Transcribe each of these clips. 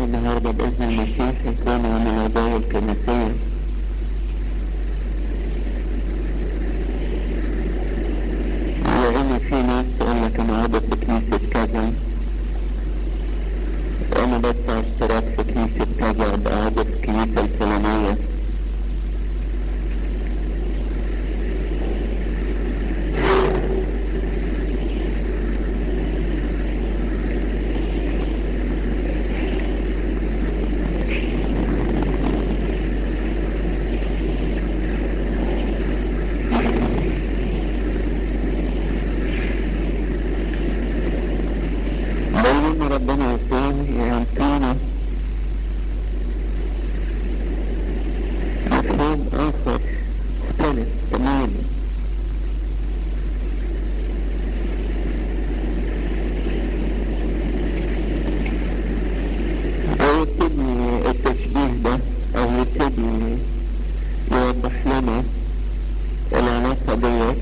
النهاردة بإذن المسيح هيكون عن العداوة الكنسية لأن في ناس تقول لك أنا عضو في كنيسة كذا وأنا بدفع اشتراك في كنيسة كذا أبقى عضو في الكنيسة الفلانية بينما ربنا يسوع يعطينا مفهوم آخر مختلف تماما أو يبتدي التشبيه ده أو يبتدي يوضح لنا العلاقة ديت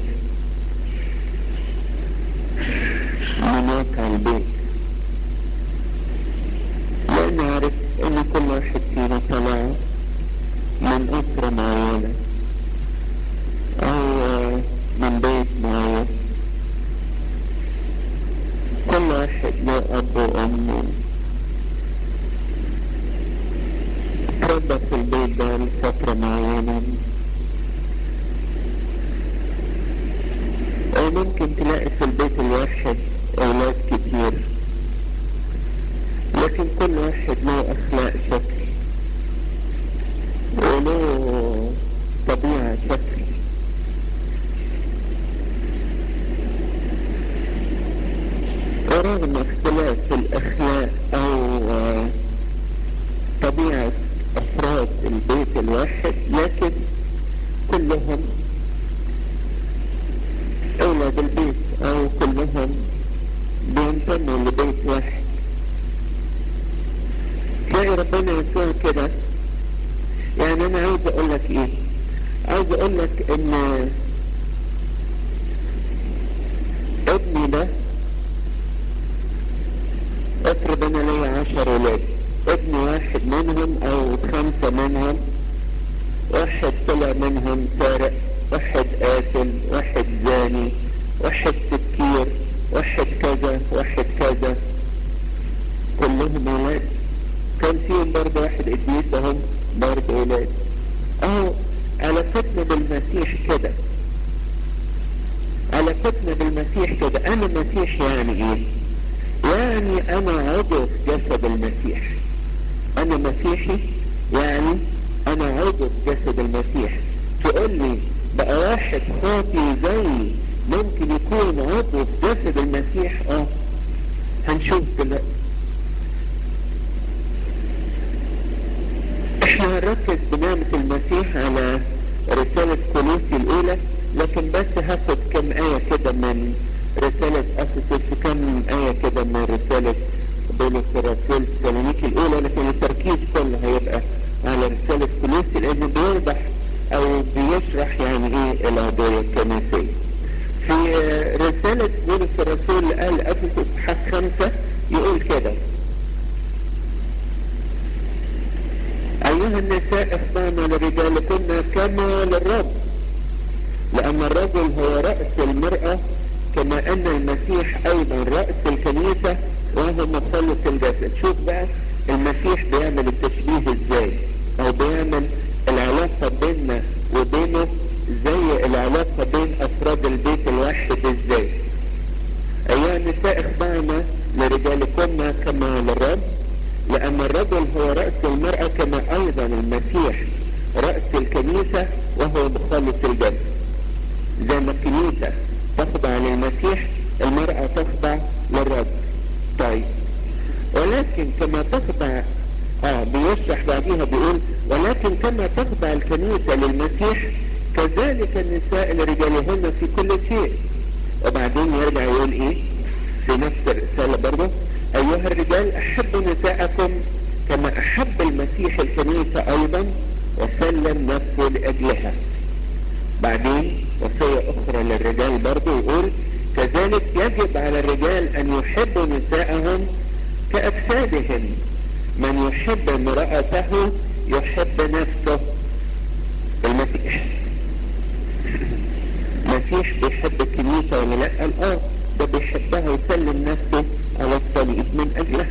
من واقع البيت لأن عارف إن كل واحد فينا طلع من أسرة معينة أو من بيت معين كل واحد له أب وأم تربى في البيت ده لفترة معينة وممكن تلاقي في البيت الواحد أولاد كتير لكن كل واحد له أخلاق شكل وله طبيعة شكل ورغم اختلاف الأخلاق أو آه، طبيعة أفراد البيت الواحد لكن كلهم أولاد البيت أو كلهم بينتموا لبيت واحد تلاقي ربنا يسوع كده يعني انا عاوز اقول لك ايه عاوز اقول لك ان ابني ده افرض انا ليا عشر ولاد ابن واحد منهم او خمسة منهم واحد طلع منهم سارق واحد قاتل واحد زاني واحد سكير واحد كذا واحد كذا كلهم ولاد كان فيهم برضه واحد قديس اهم برضه ولاد اهو علاقتنا بالمسيح كده علاقتنا بالمسيح كده انا مسيح يعني ايه يعني انا عضو في جسد المسيح انا مسيحي يعني انا عضو في جسد المسيح تقول لي بقى واحد خاطي زي ممكن يكون عضو في جسد المسيح اه هنشوف دلوقتي احنا هنركز بنعمة المسيح على رسالة كولوسي الاولى لكن بس هاخد كم آية كده من رسالة افسس وكم آية كده من رسالة بولس الرسول سالونيكي الاولى لكن التركيز كله هيبقى على رسالة كولوسي لان بيوضح او بيشرح يعني ايه العضوية الكنسية في رسالة بولس الرسول قال افسس حق خمسة يقول كده أيها النساء اخضعن لرجالكن كما للرب لأن الرجل هو رأس المرأة كما أن المسيح أيضا رأس الكنيسة وهو مخلص الجسد شوف بقى المسيح بيعمل التشبيه ازاي أو بيعمل العلاقة بيننا وبينه زي العلاقة بين أفراد البيت الواحد ازاي أيها النساء اخضعن لرجالكن كما للرب لأن الرجل هو رأس المرأة كما أيضا المسيح رأس الكنيسة وهو مخلص الجسد زي ما الكنيسة تخضع للمسيح المرأة تخضع للرجل طيب ولكن كما تخضع اه بيشرح بعديها بيقول ولكن كما تخضع الكنيسة للمسيح كذلك النساء لرجالهن في كل شيء وبعدين يرجع يقول ايه في نفس الرسالة برضه ايها الرجال احبوا نساءكم كما احب المسيح الكنيسة ايضا وسلم نفسه لاجلها بعدين وصية اخرى للرجال برضه يقول كذلك يجب على الرجال ان يحبوا نساءهم كاجسادهم من يحب امرأته يحب نفسه المسيح المسيح بيحب الكنيسة ولا لا اه ده بيحبها ويسلم نفسه على الصليب من اجلها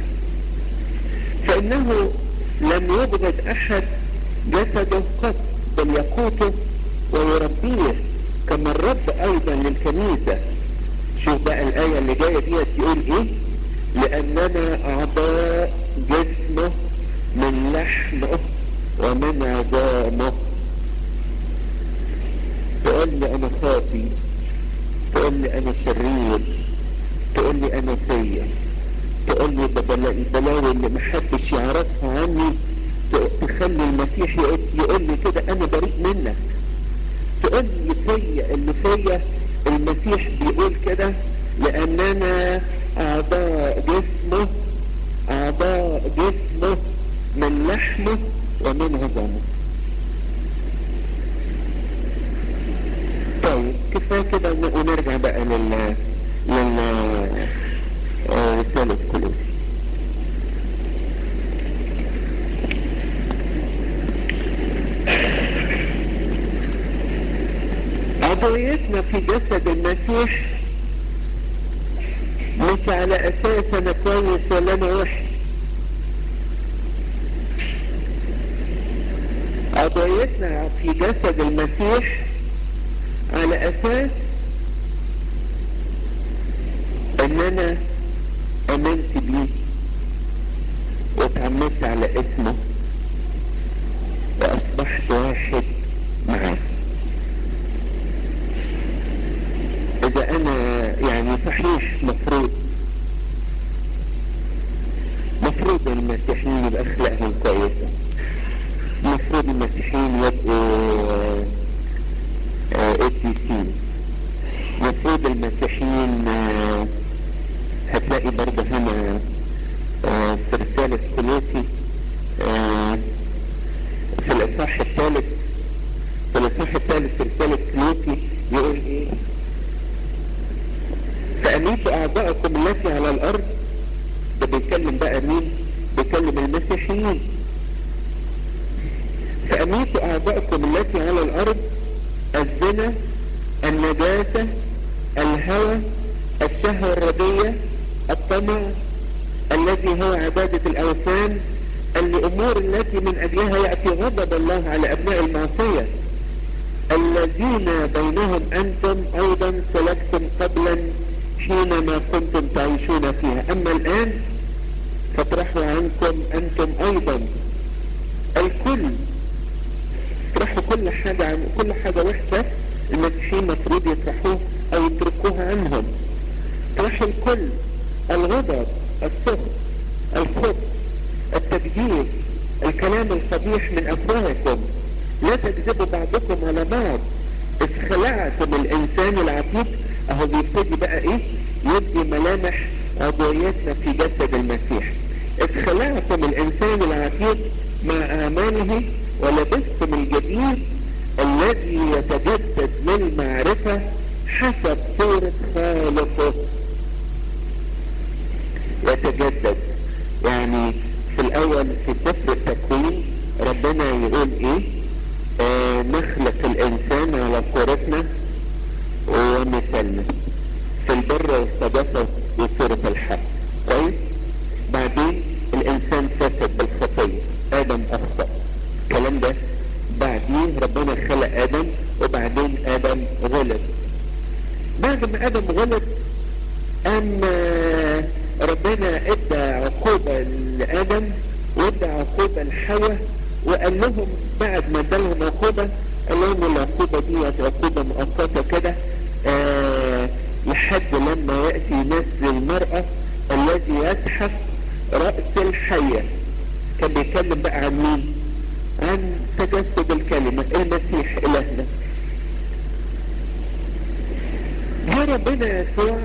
فانه لم يبغض احد جسده قط بل يقوته ويربيه كما الرب ايضا للكنيسة شوف بقى الاية اللي جاية ديت يقول ايه لاننا اعضاء جسمه من لحمه ومن عظامه تقول لي انا خاطي تقول لي انا شرير تقول لي انا سيء تقول لي ده البلاوي اللي محدش يعرفها عني تخلي المسيح يقول لي كده انا بريء منك تقول لي فيا اللي فيا المسيح بيقول كده لاننا اعضاء جسمه اعضاء جسمه من لحمه ومن عظامه طيب كفايه كده ونرجع بقى لل لل رسالة كلوسي عضويتنا في جسد المسيح مش على اساس انا كويس ولا انا وحش عضويتنا في جسد المسيح على اساس ان انا امنت بيه واتعمدت على اسمه واصبحت واحد معاه اذا انا يعني صحيح مفروض مفروض المسيحيين يبقى اخلاقهم كويسة مفروض المسيحيين يبقوا قديسين مفروض المسيحيين آه هتلاقي برضه هنا آه في رسالة كلوسي آه في الإصحاح الثالث في الإصحاح الثالث في رسالة كلوسي يقول إيه؟ فأميتوا أعضاءكم التي على الأرض ده بيتكلم بقى مين؟ بيتكلم المسيحيين فأميتوا أعضاءكم التي على الأرض الزنا النجاسة الهوى الشهوة الردية الطمع الذي هو عبادة الأوثان الأمور التي من أجلها يأتي غضب الله على أبناء المعصية الذين بينهم أنتم أيضا سلكتم قبلا حينما كنتم تعيشون فيها أما الآن فاطرحوا عنكم أنتم أيضا الكل اطرحوا كل حاجة عن كل حاجة وحشة المسيحيين المفروض يطرحوها أو يتركوها عنهم اطرحوا الكل الغضب السخط الخبث التكذيب الكلام القبيح من أفواهكم لا تكذبوا بعضكم على بعض إذ خلعتم الإنسان العتيق أهو بيبتدي بقى إيه يدي ملامح عضويتنا في جسد المسيح إذ خلعتم الإنسان العتيق مع أعماله ولبستم الجديد الذي يتجدد للمعرفة حسب صورة خالقه يتجدد يعني في الأول في سفر التكوين ربنا يقول إيه آه نخلق الإنسان على صورتنا ومثلنا في البر والصداقة وصورة الحق كويس بعدين الإنسان فسد بالخطية آدم أخطأ الكلام ده بعدين ربنا خلق آدم وبعدين آدم غلط بعد ما آدم غلط أما ربنا ادى عقوبة لآدم وادى عقوبة لحواء وقال لهم بعد ما ادالهم عقوبة قال لهم العقوبة دي عقوبة مؤقتة كده آه لحد لما يأتي نسل المرأة الذي يزحف رأس الحية كان بيتكلم بقى عن مين عن تجسد الكلمة المسيح إلهنا جه ربنا يسوع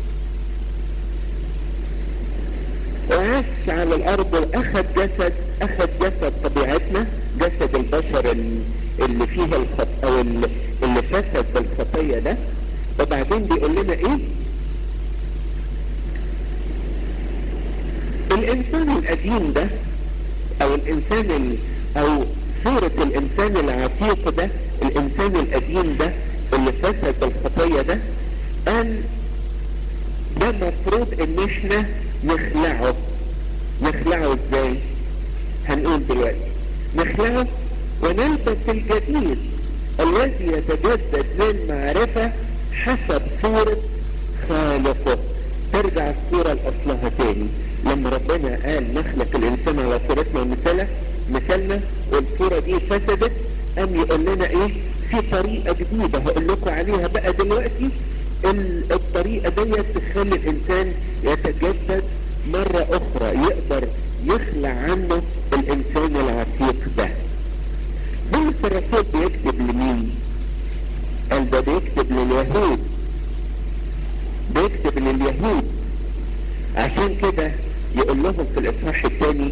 وعاش على الارض واخد جسد اخد جسد طبيعتنا جسد البشر اللي فيه الخط او اللي فسد بالخطية ده وبعدين بيقول لنا ايه الانسان القديم ده او الانسان ال... او صورة الانسان العتيق ده الانسان القديم ده اللي فسد بالخطية ده قال ده مفروض ان احنا نخلعه نخلعه ازاي هنقول دلوقتي نخلعه ونلبس الجديد الذي يتجدد للمعرفة حسب صورة خالقه ترجع الصورة لأصلها تاني لما ربنا قال نخلق الإنسان على صورتنا ومثاله مثالنا والصورة دي فسدت قام يقول لنا إيه في طريقة جديدة هقول لكم عليها بقى دلوقتي الطريقة ديت تخلي الإنسان يتجدد مرة أخرى يقدر يخلع عنه الإنسان العتيق ده بولس الرسول بيكتب لمين؟ قال ده بيكتب لليهود بيكتب لليهود عشان كده يقول لهم في الإصحاح الثاني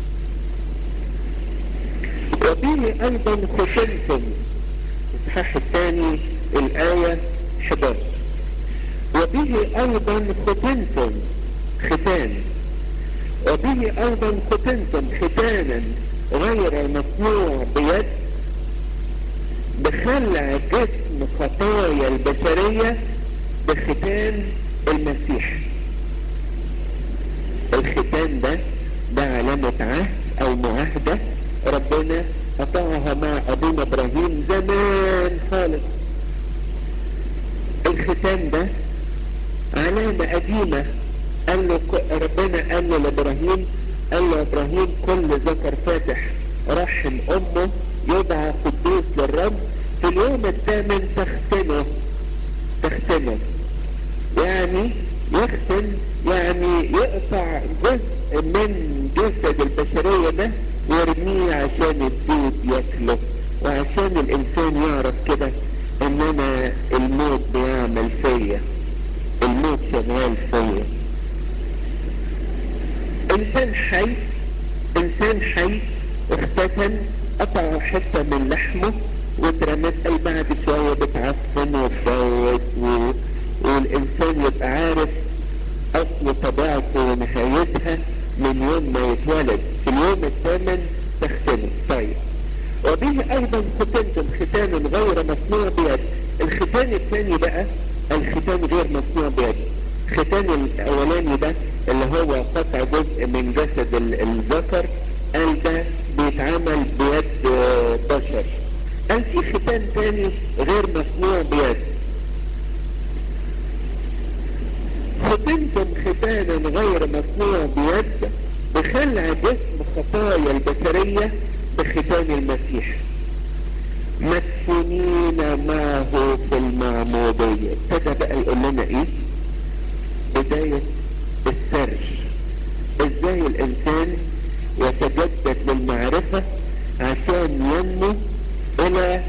وبه أيضا ختمتم الإصحاح الثاني الآية 11 وبه أيضا ختمتم ختان وبه أيضا ختمتم ختانا غير مصنوع بيد بخلع جسم خطايا البشرية بختان المسيح الختان ده ده علامة عهد او معاهدة ربنا قطعها مع ابونا ابراهيم زمان خالص الختان ده علامة قديمة قال له ربنا قال له لابراهيم قال له ابراهيم كل ذكر فاتح رحم امه يدعى قدوس للرب في اليوم الثامن تختنه تختنه يعني يختن يعني يقطع جزء من جسد البشرية ده ويرميه عشان الدود ياكله وعشان الانسان يعرف كده ان انا الموت بيعمل فيا الموت شغال فيا انسان حي انسان حي اختتن قطعوا حتة من لحمه واترمت قال بعد شوية بتعفن وتفوت و... والانسان يبقى عارف اصل طبيعته ونهايتها من يوم ما يتولد في اليوم الثامن تختلف طيب وبه ايضا ختنتم ختانا غير مصنوع بيد الختان الثاني بقى الختان غير مصنوع بيد الختان الاولاني ده اللي هو قطع جزء من جسد الذكر قال ده بيتعمل بيد بشر قال في ختان ثاني غير مصنوع بيد ختنتم ختانا غير مصنوع بيد بخلع جسم خطايا البشرية بختان المسيح مدفونين معه في المعمودية ابتدى بقى يقول لنا ايه بداية السرج ازاي الانسان يتجدد للمعرفة عشان ينمو الى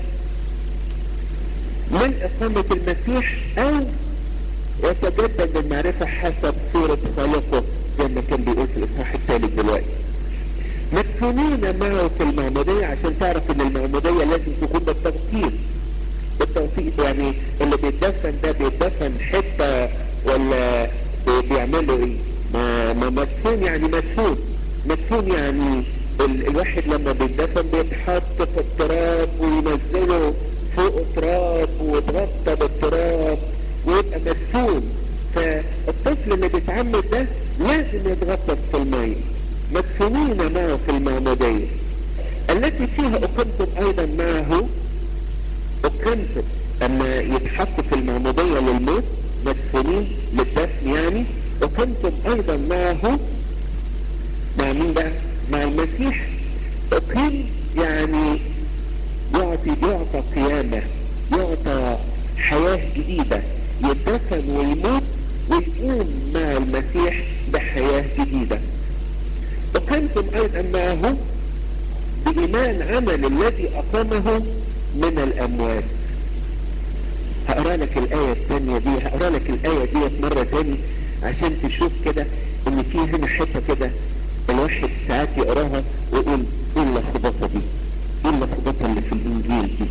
من اقامة المسيح او يتجدد المعرفة حسب صورة خالقه زي ما كان بيقول في الاصحاح الثالث دلوقتي مدفونين معه في المعمودية عشان تعرف ان المعمودية لازم تكون بالتوقيت بالتوقيت يعني اللي بيتدفن ده بيتدفن حتة ولا بيعملوا ايه ما, ما مدفون يعني مدفون مدفون يعني ال الواحد لما بيتدفن بيتحط في التراب وينزله فوق تراب ويتغطى بالتراب ويبقى مدفون فالطفل اللي بيتعمد ده لازم يتغطس في المية مدفونين معه في المعمودية التي فيها أقمتم أيضا معه أقمتم أما يتحط في المعمودية للموت مدفونين للدفن يعني أقمتم أيضا معه مع مين بقى؟ مع المسيح أقيم يعني يعطي يعطى قيامة يعطى حياة جديدة يدفن ويموت ويقوم مع المسيح بحياة جديدة وكنتم ايضا معه بإيمان عمل الذي أقامه من الأموات هقرا لك الآية الثانية دي هقرا لك الآية دي مرة تاني عشان تشوف كده ان في هنا حتة كده الواحد ساعات يقراها ويقول ايه اللخبطة دي ايه اللخبطة اللي في الانجيل دي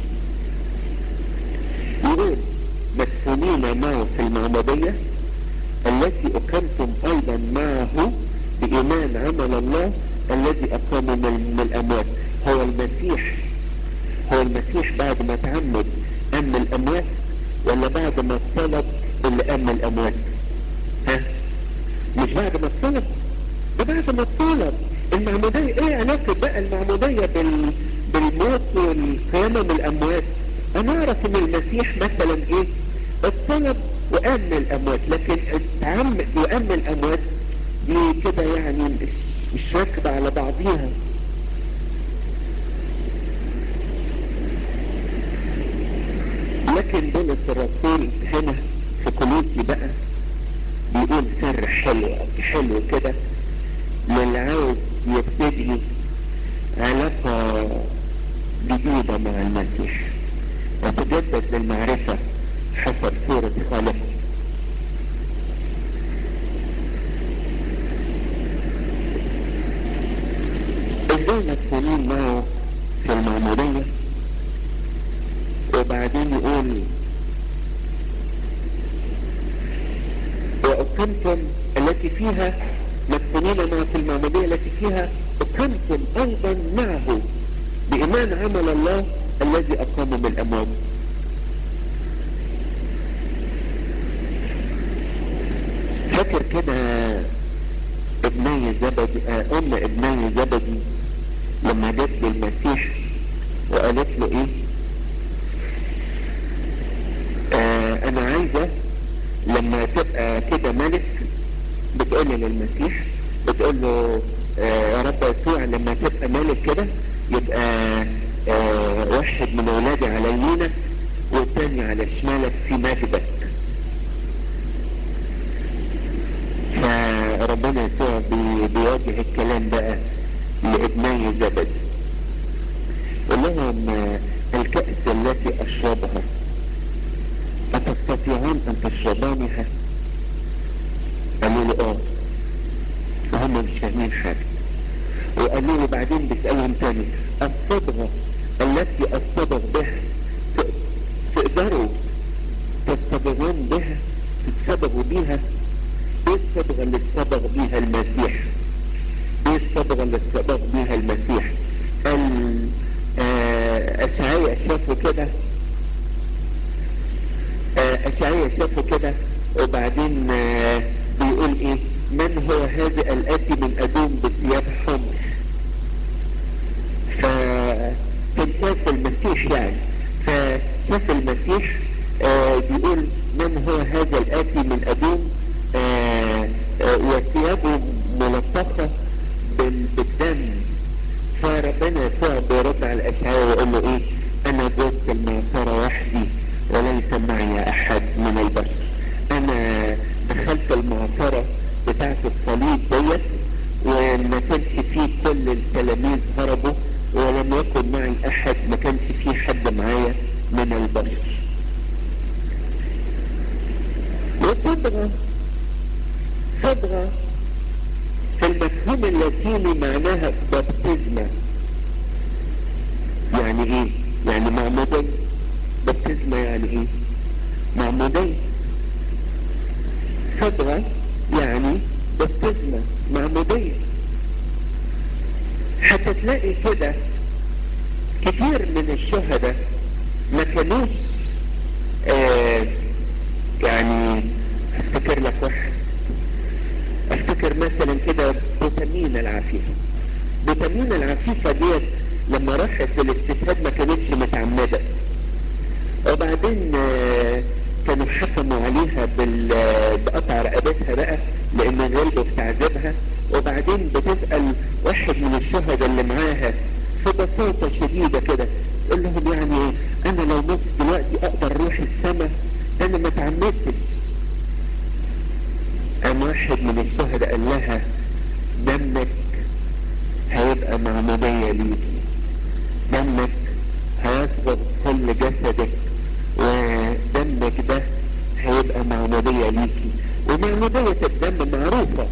يقول مدفونين معه في المعمودية التي أقمتم أيضا معه بإيمان عمل الله الذي أقام من الأموات هو المسيح هو المسيح بعد ما تعمد أم الأموات ولا بعد ما اطلب اللي أم الأموات ها مش بعد ما اطلب ده بعد ما اطلب المعمودية ايه علاقة بقى المعمودية بال... بالموت والقيامة من الأموات أنا أعرف إن المسيح مثلا إيه الطلب وأم الأموات لكن التعمد وأم الأموات دي كده يعني مش, مش راكبة على بعضيها لكن بولس الرسول هنا في كولوسي بقى بيقول سر حلو حلو كده للي عاوز يبتدي علاقة جديدة مع المسيح وتجدد للمعرفة حسب صورة خالقه ازاي مدفونين معه في المعمودية وبعدين يقول وأقمتم التي فيها مدفونين معه في المعمودية التي فيها أقمتم أيضا معه بإيمان عمل الله الذي أقام بالأموات فاكر كده ابني زبدي آه ام ابني زبدي لما جت للمسيح وقالت له ايه آه انا عايزة لما تبقى كده ملك بتقول للمسيح بتقول له آه يا رب يسوع لما تبقى ملك كده يبقى آه واحد من اولادي على يمينك والتاني على شمالك في مجدك فربنا يسوع بي بيواجه الكلام بقى لابني زبد قال لهم الكأس التي اشربها اتستطيعون ان تشربانها قالوا له اه وهم مش فاهمين حاجة وقالوا له بعدين بيسألهم تاني الصبغة التي اصطبغ بها تقدروا تصطبغون بها تتصبغوا بيها ايه الصبغة اللي اتصبغ بيها المسيح ايه الصبغة اللي اتصبغ بيها المسيح قال اشعياء شافوا كده اشعياء شافوا كده وبعدين آه بيقول ايه من هو هذا الاتي من ادوم بثياب حمر فكان شاف المسيح يعني فشاف المسيح آه بيقول من هو هذا الاتي من ادوم آه وثيابه ملطخة بالدم فربنا يسوع بيرد على الاشعياء ويقول له ايه انا جزت المعصرة وحدي وليس معي احد من البشر انا دخلت المعصرة بتاعت الصليب ديت وما كانش فيه كل التلاميذ هربوا ولم يكن معي احد ما كانش فيه حد معايا من البشر وصبغة صبغة في المفهوم اللاتيني معناها بابتزمة يعني ايه يعني معمودية بابتزمة يعني ايه معمودية صبغة يعني بابتزمة معمودية حتى تلاقي كده كتير من الشهداء ما كانوش آه يعني افتكر لك واحد افتكر مثلا كده بوتامين العفيفة بوتامين العفيفة ديت لما راحت للاستشهاد ما كانتش متعمدة وبعدين آه كانوا حكموا عليها بقطع رقبتها بقى لان غلبوا في تعذيبها وبعدين بتسأل واحد من الشهداء اللي معاها في بساطة شديدة كده تقول لهم يعني ايه انا لو مت دلوقتي اقدر اروح السماء انا ما اتعمدتش قام واحد من الشهداء قال لها دمك هيبقى معمودية ليكي دمك هيصبغ كل جسدك ودمك ده هيبقى معمودية ليكي ومعمودية الدم معروفة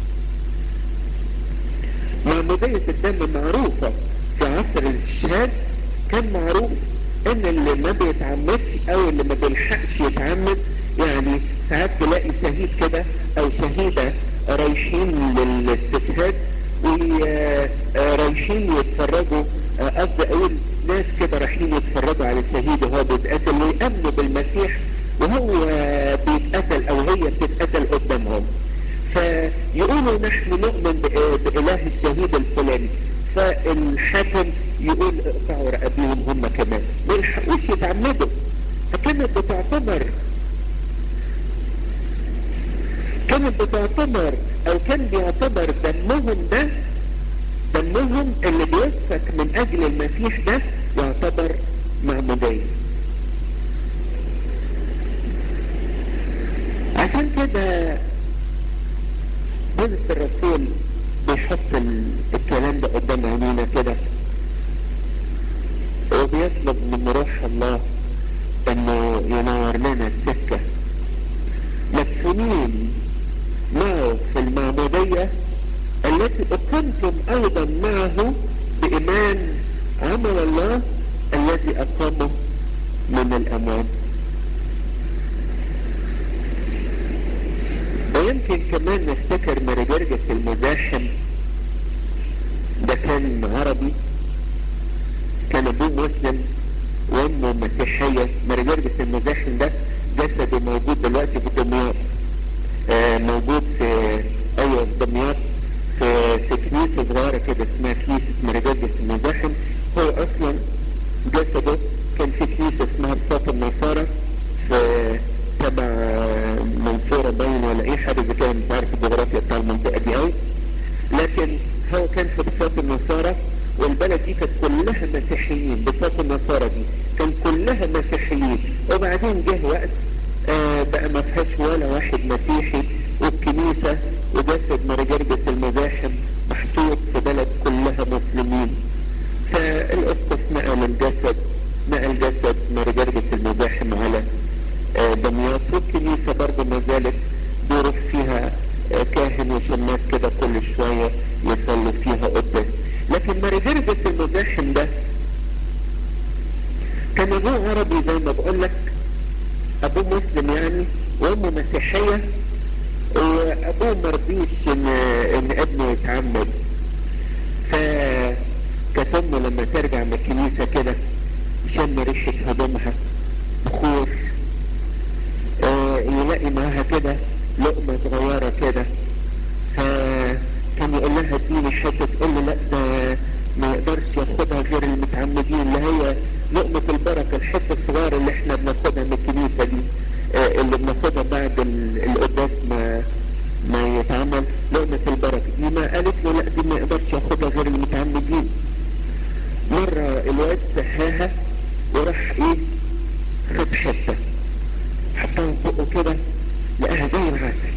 معمودية الدم معروفة في عصر الشهاد كان معروف ان اللي ما بيتعمدش او اللي ما بيلحقش يتعمد يعني ساعات تلاقي شهيد كده او شهيدة رايحين للاستشهاد رايحين يتفرجوا قصدي اقول ناس كده رايحين يتفرجوا على الشهيد وهو بيتقتل ويأمنوا بالمسيح وهو بيتقتل او هي بتتقتل قدامهم فيقولوا نحن نؤمن بإله الشهيد الفلاني فالحاكم يقول اقطعوا رقابيهم هم كمان ما يلحقوش يتعمدوا فكانت بتعتبر كانت بتعتبر او كان بيعتبر دمهم ده دمهم اللي بيسفك من اجل المسيح ده يعتبر معمودية عشان كده بولس الرسول بيحط الكلام ده قدام عينينا كده وبيطلب من روح الله انه ينور لنا السكة مدفونين معه في المعمودية التي اقمتم ايضا معه بايمان عمل الله الذي اقامه من الاموات ويمكن كمان نفتكر مرجرجس المزاحم ده كان عربي كان ابوه مسلم وامه مسيحية مرجرجس المزاحم ده جسده موجود دلوقتي في دمياط آه موجود في ايوه في دمياط في في كنيسة صغيرة كده اسمها كنيسة مرجرجس المزاحم هو اصلا جسده كان في كنيسة اسمها بساط النصارى في تبع منصورة باين ولا ايه حاجة زي كده مش عارف الجغرافيا بتاع المنطقة دي قوي لكن هو كان في بساط النصارى والبلد دي كانت كلها مسيحيين بساط النصارى دي كان كلها مسيحيين وبعدين جه وقت آه بقى ما فيهاش ولا واحد مسيحي والكنيسة وجسد مرجرجس المزاحم محطوط في بلد كلها مسلمين فالاسقف نقل الجسد نقل جسد مرجرجس المزاحم على آه دمياط والكنيسة برضه ما زالت بيروح فيها آه كاهن وشماس كده كل شوية يصلوا فيها قداس لكن مرجرجس المزاحم ده كان ابوه عربي زي ما بقول لك ابوه مسلم يعني وامه مسيحية وابوه مرضيش ان ان ابنه يتعمد فكانت امه لما ترجع من الكنيسة كده شم ريحة هدومها بخور آه يلاقي معاها كده لقمة صغيرة كده فكان يقول لها اديني حتة تقول له لا ده ما يقدرش ياخدها غير المتعمدين اللي هي لقمة البركة الحتة الصغيرة اللي احنا بناخدها من الكنيسة دي آه اللي بناخدها بعد القداس ما ما يتعمل لقمة البركة دي ما قالت له لا دي ما يقدرش ياخدها غير المتعمدين مرة الواد سهاها وراح ايه خد حتة حطها في بقه كده لقاها زي العسل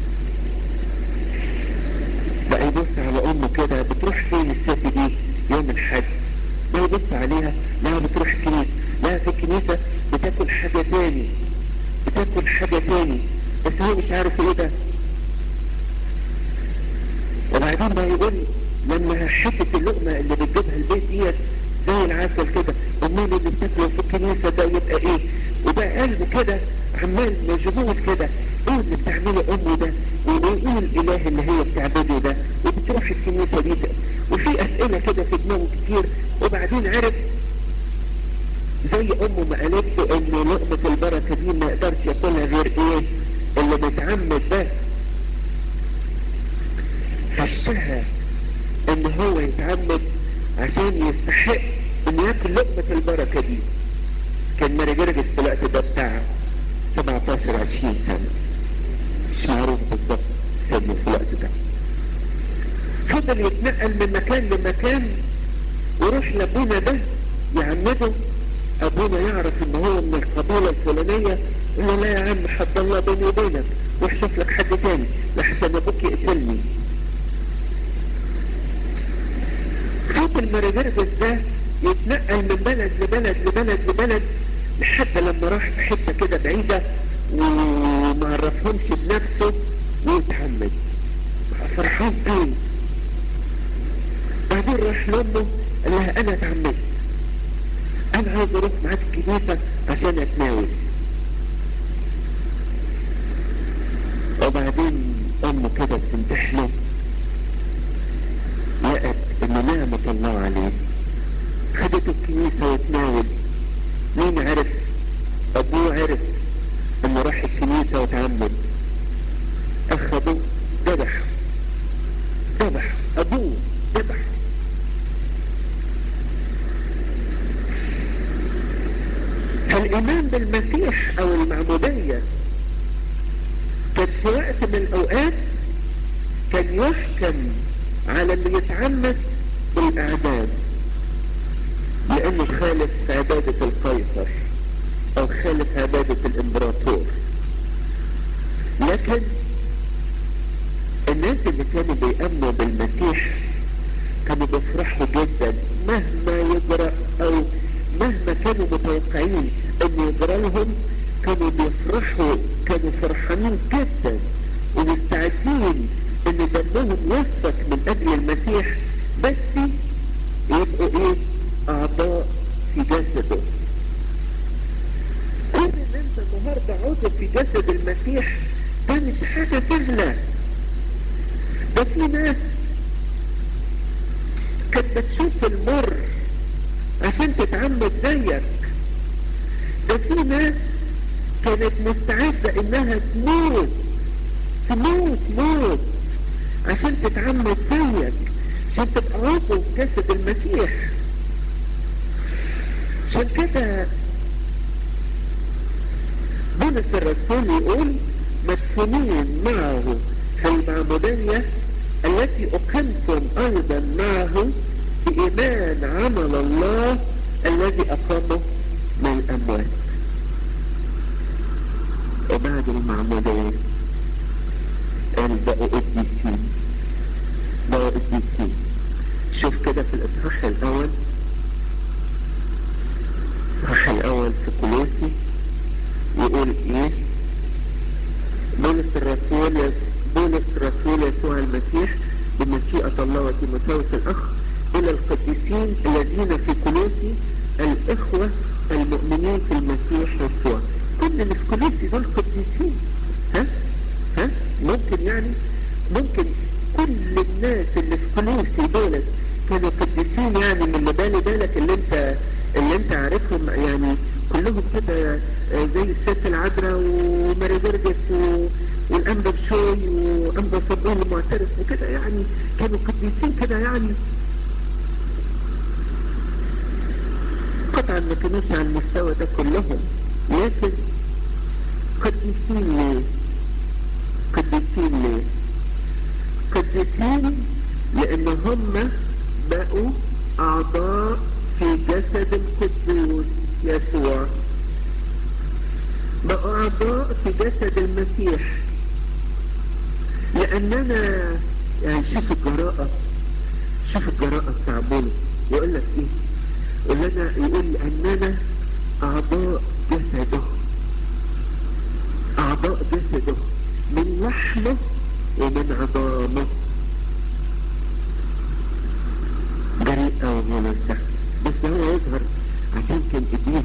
بقى يبص على امه كده بتروح فين الست دي يوم الحج بقى يبص عليها لا بتروح الكنيسة لا في الكنيسة بتاكل حاجة تاني بتاكل حاجة تاني بس هو مش عارف ايه ده وبعدين بقى يقول لما حتة اللقمة اللي بتجيبها البيت ديت زي العسل كده امال اللي بتاكله في الكنيسة ده يبقى ايه وبقى قلبه كده عمال مشغول كده ايه اللي بتعمله امه ده وايه الاله اللي هي بتعبده ده وبتروح الكنيسة دي ده وفي اسئلة كده في دماغه كتير وبعدين عرف زي امه ما قالت له ان لقمة البركة دي ما يقدرش ياكلها غير ايه اللي متعمد بس فاشتهى ان هو يتعمد عشان يستحق ان ياكل لقمة البركة دي كان مرجرجس في الوقت ده بتاع 17 20 سنة مش معروف بالظبط سنه في الوقت ده فضل يتنقل من مكان لمكان ويروح لابونا ده يعمده ابونا يعرف ان هو من القبيلة الفلانية يقول له لا يا عم حد الله بيني وبينك روح شوف لك حد تاني لحسن ابوك يقتلني صوت المرجرجس ده يتنقل من بلد لبلد لبلد لبلد لحد لما راح في حتة كده بعيدة وما عرفهمش بنفسه ويتحمد فرحان قوي بعدين راح لامه قال لها انا اتعمدت انا عايز اروح معاك الكنيسة عشان اتناول وبعدين امه كده بتمتحنه لقت ان ان نعمة الله عليه خدته الكنيسة وتناول مين عرف ابوه عرف انه راح الكنيسة وتعمد اخذوه ذبح ذبح ابوه ذبح فالايمان بالمسيح او المعمودية كان في وقت من الاوقات كان يحكم على اللي يتعمد بالاعدام لانه خالف عبادة القيصر او خالف عبادة الامبراطور لكن الناس اللي كانوا بيأمنوا بالمسيح كانوا بيفرحوا جدا مهما يجرى او مهما كانوا متوقعين ان يجرى لهم كانوا بيفرحوا كانوا فرحانين جدا ومستعدين ان دمهم يسفك من اجل المسيح بس يبقوا ايه اعضاء في جسده كون ان انت النهارده عضو في جسد المسيح ده مش حاجه سهله ده في ناس كانت بتشوف المر عشان تتعمد زيك ده في ناس كانت مستعدة انها تموت تموت موت عشان تتعمد زيك عشان تبقى عضو في جسد المسيح عشان كده بولس الرسول يقول مدفونين معه في المعمودية التي أقمتم أيضا معه بإيمان عمل الله الذي أقامه من الأموات وبعد المعمودية قال بقوا قديسين بقوا قديسين شوف كده في الإصحاح الأول الإصحاح الأول في كولوسي يقول إيه بولس الرسول بولس رسول يسوع المسيح بمشيئة الله وتيموثاوس الأخ إلى القديسين الذين في كولوسي الإخوة المؤمنين في المسيح يسوع كل اللي في كولوسي دول قديسين ها ها ممكن يعني ممكن كل الناس اللي في كولوسي دول كانوا قديسين يعني من اللي بالي بالك اللي انت اللي انت عارفهم يعني كلهم كده زي الست العذراء وماري جرجس و... والانبا بشوي وانبا صدون المعترف وكده يعني كانوا قديسين كده يعني قطعا ما كانوش على المستوى ده كلهم لكن قديسين ليه قديسين ليه قديسين لان هم بقوا اعضاء في جسد القدوس يسوع بقوا اعضاء في جسد المسيح لاننا يعني شوف الجراءة شوف الجراءة بتاع بولس يقول لك ايه يقول لنا يقول اننا اعضاء جسده اعضاء جسده من لحمه ومن عظامه جريء قوي بولس ده بس هو يظهر عشان كان ابليس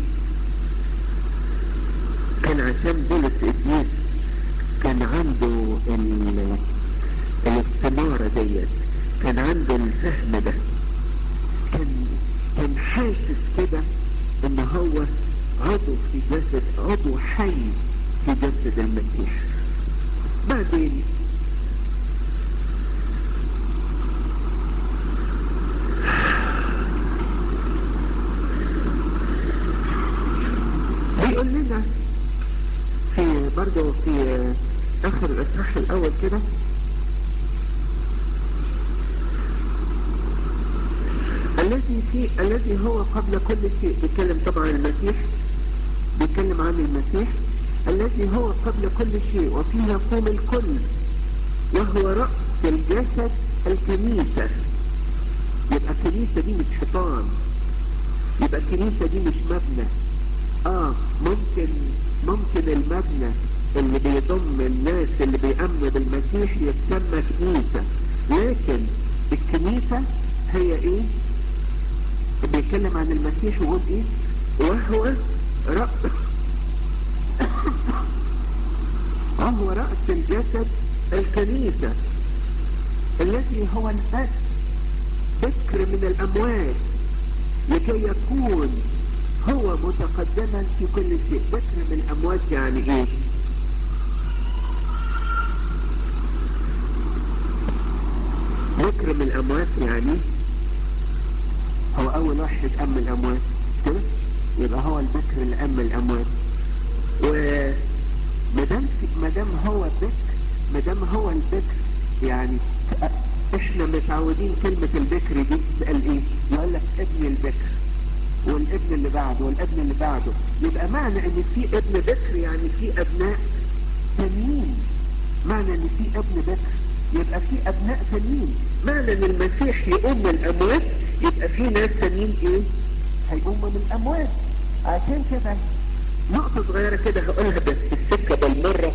كان عشان بولس ابليس كان عنده ال... الاستمارة ديت كان عنده الفهم ده كان كان حاسس كده ان هو عضو في جسد عضو حي في جسد المسيح بعدين بيقول لنا في برضه في اخر الاصحاح الاول كده الذي في الذي هو قبل كل شيء بيتكلم طبعا المسيح بيتكلم عن المسيح الذي هو قبل كل شيء وفيه يقوم الكل وهو رأس الجسد الكنيسة يبقى الكنيسة دي مش حيطان يبقى الكنيسة دي مش مبنى اه ممكن ممكن المبنى اللي بيضم الناس اللي بيأمنوا بالمسيح يتسمى كنيسة لكن الكنيسة هي ايه بيتكلم عن المسيح ويقول ايه وهو رأس وهو رأس الجسد الكنيسة الذي هو الأب بكر من الاموات لكي يكون هو متقدما في كل شيء بكر من الاموات يعني ايه بكر من الاموات يعني هو اول واحد ام الاموات كده يبقى هو البكر اللي ام الاموات ومدام مدام هو بكر مدام هو البكر يعني احنا متعودين كلمة البكر دي تقال ايه يقول لك ابن البكر والابن اللي بعده والابن اللي بعده يبقى معنى ان في ابن بكر يعني في ابناء تانيين معنى ان في ابن بكر يبقى في ابناء تانيين معنى ان المسيح يقوم من الاموات يبقى في ناس تانيين ايه هيقوموا من الاموات عشان كده نقطة صغيرة كده هقولها بس في السكة بالمرة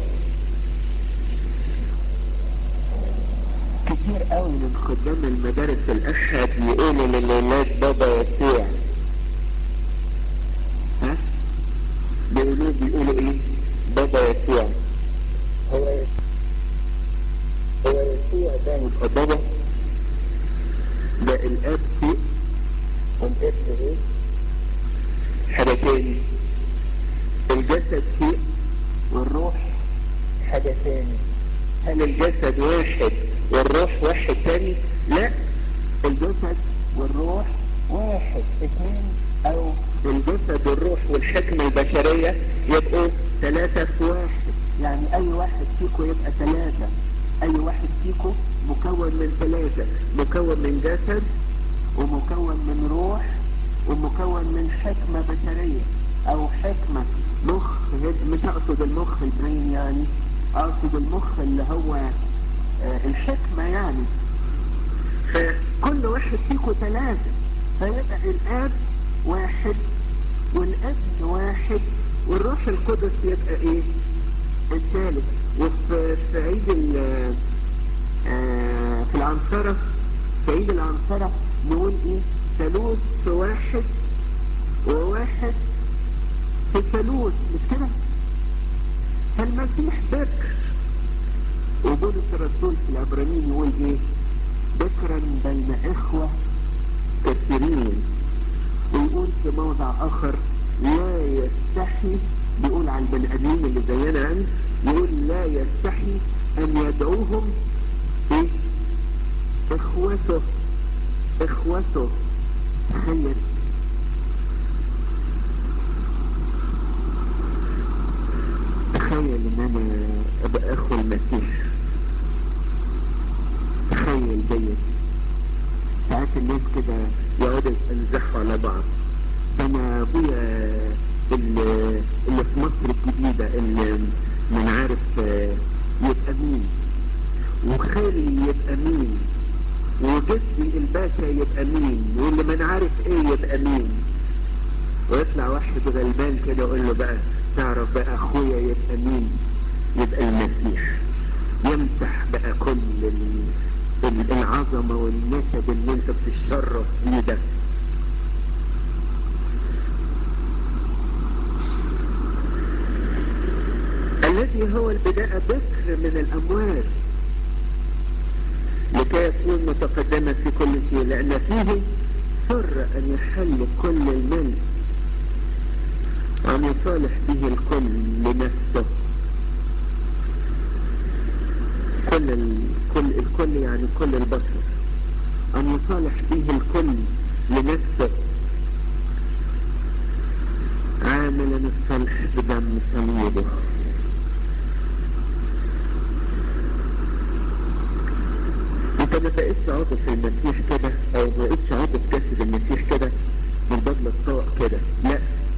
كتير قوي من خدام المدارس الاحد يقولوا للولاد بابا يسوع ها بيقولوا بيقولوا ايه بابا يسوع هو هو يسوع ده يبقى بابا ده الاب شيء والابن ايه حاجة تاني الجسد شيء والروح حاجة تاني هل الجسد واحد والروح واحد تاني لا الجسد والروح واحد اثنين او الجسد والروح والحكمة البشرية يبقوا ثلاثة في واحد يعني اي واحد فيكم يبقى ثلاثة اي واحد فيكم مكون من ثلاثة مكون من جسد ومكون من روح ومكون من حكمة بشرية او حكمة مخ مش اقصد المخ البرين يعني اقصد المخ اللي هو آه الحكمة يعني فكل واحد فيكم ثلاثة فيبقى الاب واحد والابن واحد والروح القدس يبقى ايه الثالث وفي في عيد آه في العنصرة في عيد العنصرة نقول ايه ثالوث في واحد وواحد في ثالوث مش كده فالمسيح بكر وبولس الرسول في العبرانيين يقول ايه بكرا بين اخوة كثيرين ويقول في موضع اخر لا يستحي بيقول على البني ادمين اللي زينا يعني يقول لا يستحي ان يدعوهم ايه اخوته اخوته تخيل تخيل ان انا ابقى اخو المسيح تخيل ديت ساعات الناس كده يقعدوا ينزحوا على بعض انا ابويا اللي, اللي في مصر الجديدة اللي من عارف يبقى مين وخالي يبقى مين وجدي الباشا يبقى مين واللي من عارف ايه يبقى مين ويطلع واحد غلبان كده يقول له بقى تعرف بقى اخويا يبقى مين يبقى المسيح يمسح بقى كل العظمة والنسب اللي انت بتتشرف بيه ده الذي هو البداية بكر من الأموات لكي يكون متقدما في كل شيء لأن فيه سر أن يحل كل الملك وأن يصالح به الكل لنفسه كل الكل الكل يعني كل البشر أن يصالح به الكل لنفسه عاملا الصلح بدم صليبه انت ما بقتش عضو في المسيح كده او ما بقتش عضو في جسد المسيح كده من بدل الطاق كده لا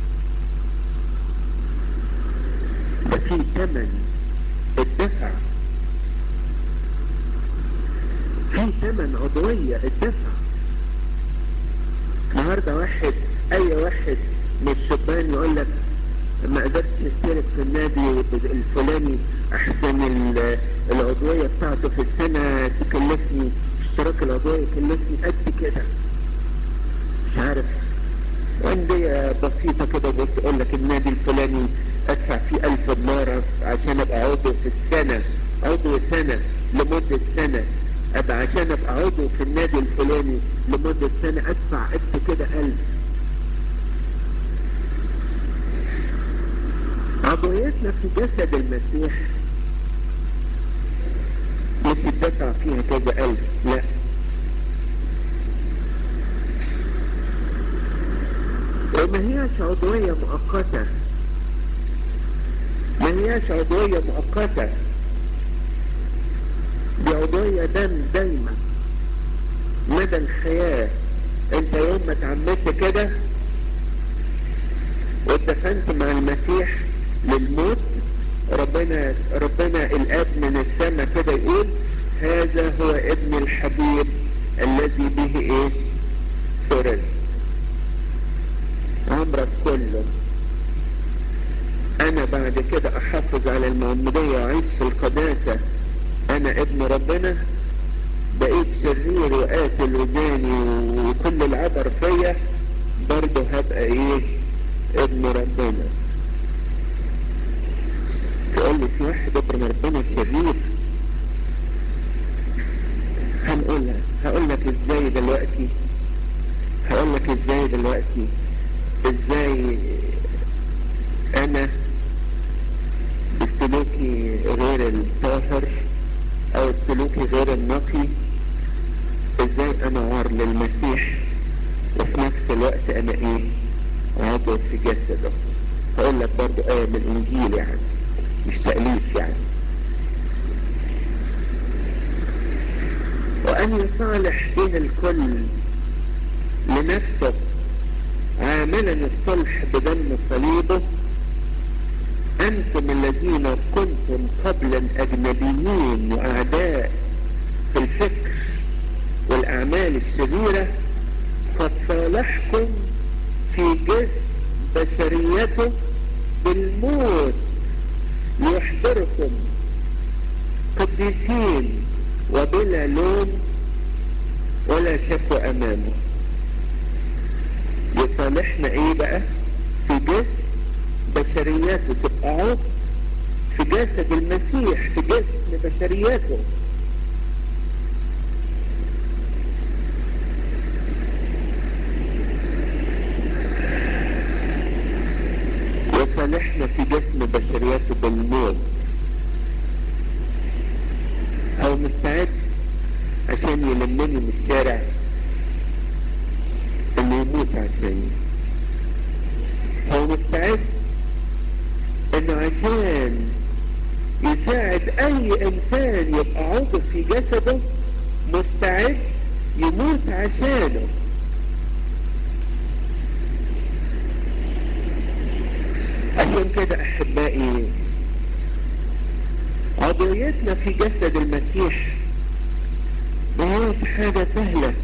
ده في ثمن الدفع في ثمن عضوية الدفع النهارده واحد اي واحد من الشبان يقول لك ما قدرتش اشترك في النادي الفلاني احسن العضوية بتاعته في السنة تكلفني اشتراك العضوية يكلفني قد كده مش عارف أندية بسيطة كده بتقول لك النادي الفلاني ادفع فيه ألف دولار عشان ابقى عضو في السنة عضو سنة لمدة سنة ابقى عشان ابقى عضو في النادي الفلاني لمدة سنة ادفع قد كده ألف عضويتنا في جسد المسيح مش الدفع فيها كذا ألف لا وما هياش عضوية مؤقتة ما هياش عضوية مؤقتة دي عضوية دم دايما مدى الحياة انت يوم ما اتعمدت كده واتدفنت مع المسيح للموت ربنا ربنا الاب من السماء كده يقول هذا هو ابن الحبيب الذي به ايه سرر عمرك كله انا بعد كده احافظ على المعمودية واعيش في القداسة انا ابن ربنا بقيت شرير وقاتل وزاني وكل العبر فيا برضه هبقى ايه ابن ربنا تقول لي في واحد ابن ربنا شرير هنقولها هقول لك ازاي دلوقتي هقول لك ازاي دلوقتي ازاي انا بسلوكي غير الطاهر او سلوكي غير النقي ازاي انا عار للمسيح وفي نفس الوقت انا ايه عضو في جسده هقول لك برضو ايه من الانجيل يعني مش تأليف يعني وان يصالح به الكل لنفسه عاملا الصلح بدم صليبه انتم الذين كنتم قبلا اجنبيين واعداء في الفكر والاعمال الشريرة قد صالحكم في جسم بشريته بالموت ليحضركم قديسين وبلا لوم ولا شكوى امامه يصالحنا ايه بقى في جسم بشرياته تبقى عضو في جسد المسيح في جسم بشرياته يصالحنا في جسم بشرياته بالموت هو مستعد عشان يلمني من الشارع انه يموت عشاني هو مستعد انه عشان يساعد اي انسان يبقى عضو في جسده مستعد يموت عشانه عشان كده احبائي عضويتنا في جسد المسيح ما هياش حاجة سهلة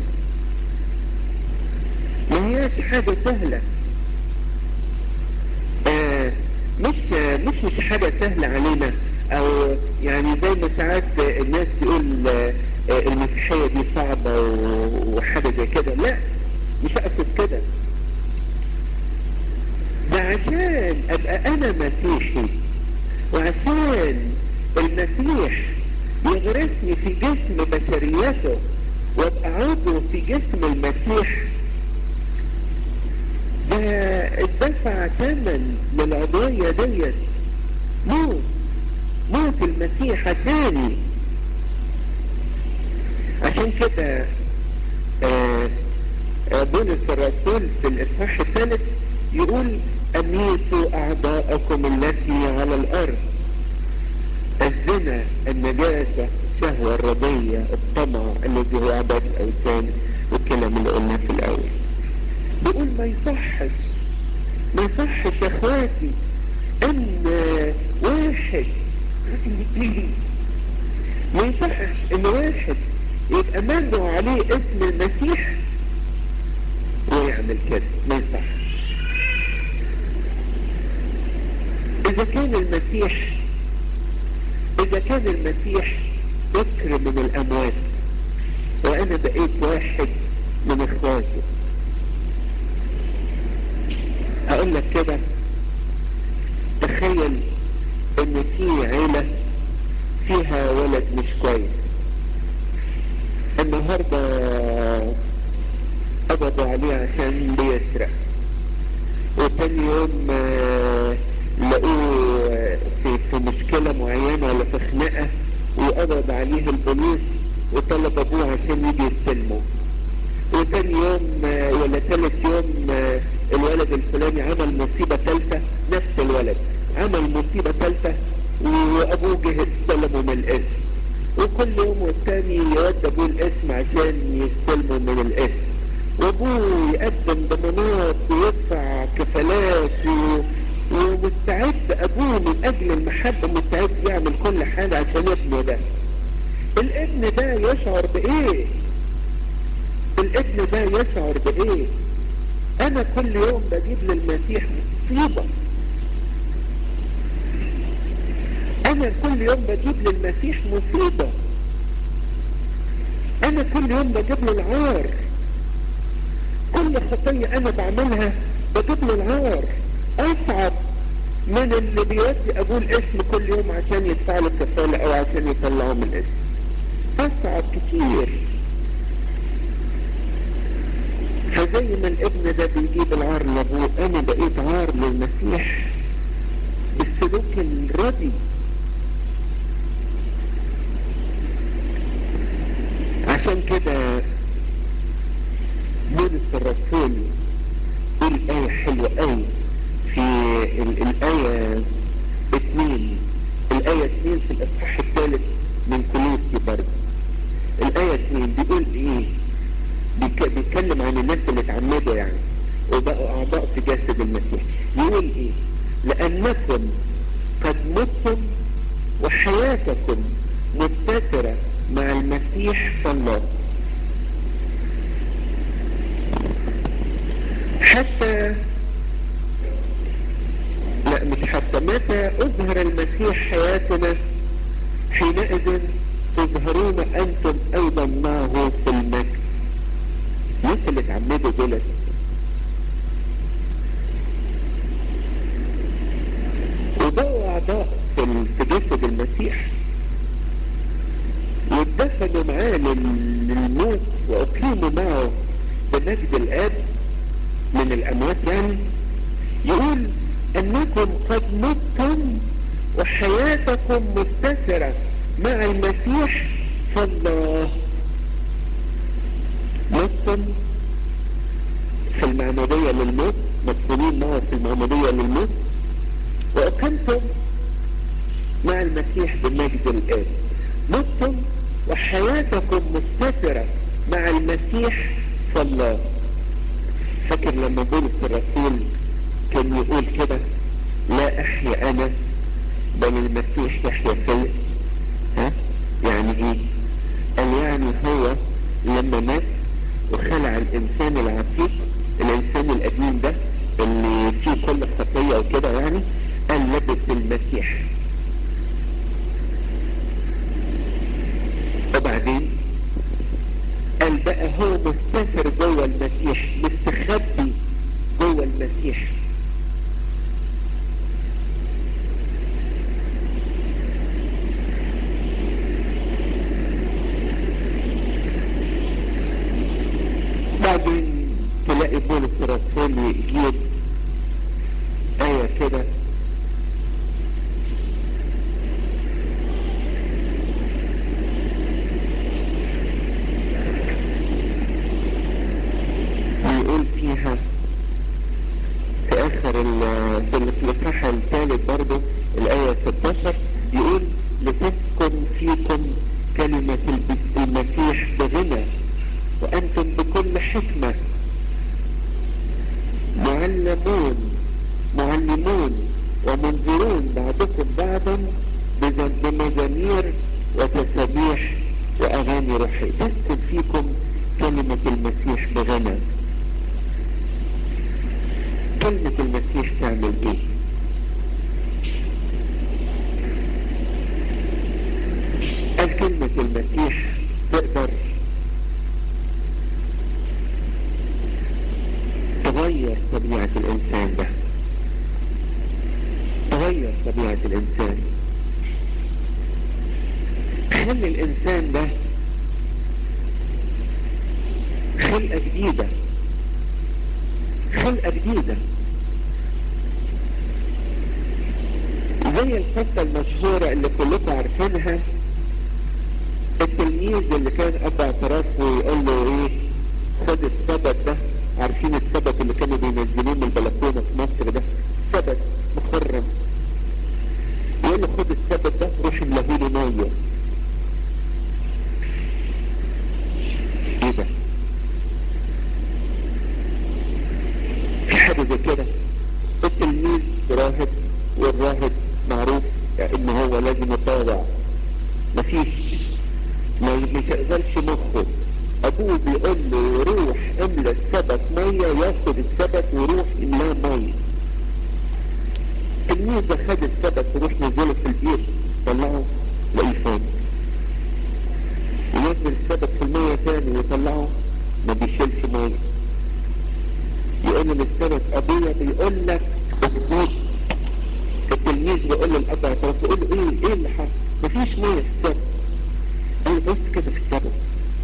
ما هياش حاجة سهلة آه مش مش مش حاجة سهلة علينا او يعني زي ما ساعات الناس تقول آه المسيحية دي صعبة وحاجة زي كده لا مش اقصد كده ده عشان ابقى انا مسيحي وعشان المسيح يغرسني في جسم بشريته وابقى عضو في جسم المسيح ده اتدفع ثمن للعضوية ديت موت موت المسيح عشاني عشان كده آه بولس الرسول في الاصحاح الثالث يقول اميتوا اعداءكم التي على الارض الزنا النجاسة الشهوة الرضية الطمع الذي هو عبادة الاوثان والكلام اللي قلناه في الاول بيقول ما يصحش ما يصحش يا اخواتي ان واحد ما يصحش ان واحد يبقى مدعو عليه اسم المسيح ويعمل كده ما يصحش اذا كان المسيح اذا كان المسيح ذكر من الاموات وانا بقيت واحد من اخواته اقول لك كده تخيل ان في عيلة فيها ولد مش كويس النهاردة عليه عشان بيسرق وتاني يوم آه، لقوه في في مشكلة معينة ولا في خناقة وقبض عليه البوليس وطلب ابوه عشان يجي يستلمه وتاني يوم آه، ولا تالت يوم آه، الولد الفلاني عمل مصيبة تالتة نفس الولد عمل مصيبة تالتة وابوه جه استلمه من الاسم وكل يوم والتاني يود ابوه الاسم عشان يستلمه من الاسم وابوه يقدم ضمانات ويدفع كفالات و... ومستعد ابوه من اجل المحبة مستعد يعمل كل حاجة عشان ابنه ده الابن ده يشعر بايه الابن ده يشعر بايه انا كل يوم بجيب للمسيح مصيبة انا كل يوم بجيب للمسيح مصيبة انا كل يوم بجيب له العار كل خطية انا بعملها بجيب له العار اصعب من اللي بيودي ابوه الاسم كل يوم عشان يدفع له كفالة او عشان يطلعه من الاسم اصعب كتير فزي ما الابن ده بيجيب العار لابوه انا بقيت عار للمسيح بالسلوك الردي عشان كده بولس الرسول يقول آية حلوة قوي في ال- الآية اتنين الآية اتنين في الإصحاح الثالث من كلوسي برضه الآية اتنين بيقول إيه بيك- بيتكلم عن الناس اللي اتعمدوا يعني وبقوا أعضاء في جسد المسيح يقول إيه لأنكم قد متم وحياتكم متسرة مع المسيح في الله حتى لا مش حتى متى أظهر المسيح حياتنا حينئذ تظهرون أنتم أيضا معه في المجد الناس اللي اتعمدوا دولت وبقوا أعضاء في ال- في جسد المسيح واتدفنوا معاه لل- للموت وأقيموا معه بمجد الآب من الأموات يعني يقول أنكم قد متم وحياتكم متسرة مع المسيح فالله متم في المعمودية للموت مدفونين معه في المعمودية للموت وأقمتم مع المسيح بمجد الآب متم وحياتكم مستترة مع المسيح فالله فاكر لما بولس الرسول كان يقول كده لا احيا انا بل المسيح يحيا فيا ها يعني ايه قال يعني هو لما مات وخلع الانسان العتيق الانسان القديم ده اللي فيه كل خطيه وكده يعني قال لبس المسيح وبعدين قال بقى هو مستتر جوه المسيح مستخبي جوه المسيح بعدين تلاقي بولس الرسول يجيب آية كده ويقول فيها في آخر ال- في ال- في الإصحاح الثالث برضه الآية 16 يقول لتسكن فيكم كلمة الب- المسيح بغنى وأنتم بكل حكمة معلمون معلمون ومنذرون بعضكم بعضا بز- بمزامير وتسابيح وأغاني روحية تسكن فيكم كلمة المسيح بغنى كلمة المسيح تعمل ايه قال كلمة المسيح تقدر تغير طبيعة الإنسان ده تغير طبيعة الإنسان خلي الإنسان ده خلقة جديدة خلقة جديدة زي القصة المشهورة اللي كلكم عارفينها التلميذ اللي كان ابو اعتراف ويقول له ايه خد السبت ده عارفين السبت اللي كانوا بينزلوه من البلكونة في مصر ده سبت مخرم يقول له خد السبت ده روح املهولي مية ايه ده في حاجة زي كده التلميذ راهب والراهب معروف ان هو لازم يطاوع مفيش ما يشغلش مخه ابوه بيقول له روح املى السبت ميه ياخد السبت ويروح يملاه ميه التلميذ ده خد السبت وروح نزله في البيت طلعه لاقيه فاضي ينزل السبت في الميه تاني ويطلعه ما بيشيلش ميه يقول له للسبت ابويا بيقول لك اخبط التلميذ بيقول للاب اعتراف يقول له ايه ايه اللي حصل مفيش ميه في السبت قال له بص كده في السبت